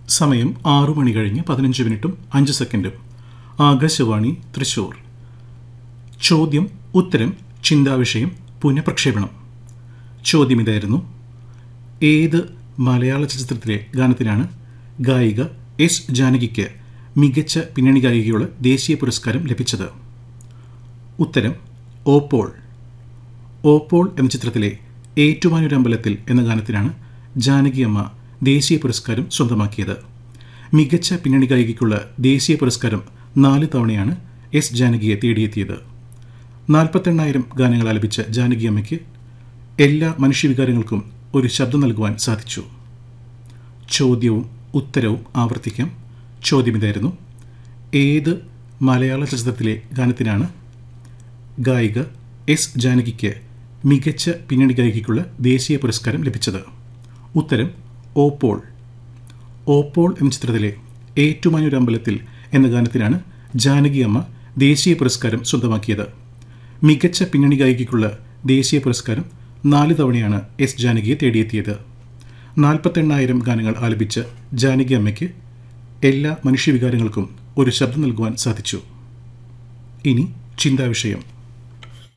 സമയം ആറു മണി കഴിഞ്ഞ് പതിനഞ്ച് മിനിറ്റും അഞ്ച് സെക്കൻഡും ആകാശവാണി തൃശൂർ ചോദ്യം ഉത്തരം ചിന്താവിഷയം പുനഃപ്രക്ഷേപണം ചോദ്യം ഇതായിരുന്നു ഏത് മലയാള ചലച്ചിത്രത്തിലെ ഗാനത്തിനാണ് ഗായിക എസ് ജാനകിക്ക് മികച്ച പിന്നണി ഗായികയുള്ള ദേശീയ പുരസ്കാരം ലഭിച്ചത് ഉത്തരം ഓപ്പോൾ ഓപ്പോൾ എന്ന ചിത്രത്തിലെ ഏറ്റുമാനൂരമ്പലത്തിൽ എന്ന ഗാനത്തിനാണ് ജാനകി അമ്മ ദേശീയ പുരസ്കാരം സ്വന്തമാക്കിയത് മികച്ച പിന്നണി ഗായികയ്ക്കുള്ള ദേശീയ പുരസ്കാരം നാല് തവണയാണ് എസ് ജാനകിയെ തേടിയെത്തിയത് നാൽപ്പത്തെണ്ണായിരം ഗാനങ്ങൾ ആലപിച്ച ജാനകി അമ്മയ്ക്ക് എല്ലാ മനുഷ്യവികാരങ്ങൾക്കും ഒരു ശബ്ദം നൽകുവാൻ സാധിച്ചു ചോദ്യവും ഉത്തരവും ആവർത്തിക്കാം ചോദ്യം ഇതായിരുന്നു ഏത് മലയാള ചലച്ചിത്രത്തിലെ ഗാനത്തിനാണ് ഗായിക എസ് ജാനകിക്ക് മികച്ച പിന്നണി ഗായികയ്ക്കുള്ള ദേശീയ പുരസ്കാരം ലഭിച്ചത് ഉത്തരം ഓപ്പോൾ ഓപ്പോൾ എന്ന ചിത്രത്തിലെ ഏറ്റുമാനൂരമ്പലത്തിൽ എന്ന ഗാനത്തിനാണ് ജാനകി അമ്മ ദേശീയ പുരസ്കാരം സ്വന്തമാക്കിയത് മികച്ച പിന്നണി ഗായികയ്ക്കുള്ള ദേശീയ പുരസ്കാരം നാല് തവണയാണ് എസ് ജാനകിയെ തേടിയെത്തിയത് നാൽപ്പത്തെണ്ണായിരം ഗാനങ്ങൾ ആലപിച്ച ജാനകി അമ്മയ്ക്ക് എല്ലാ മനുഷ്യവികാരങ്ങൾക്കും ഒരു ശബ്ദം നൽകുവാൻ സാധിച്ചു ഇനി ചിന്താവിഷയം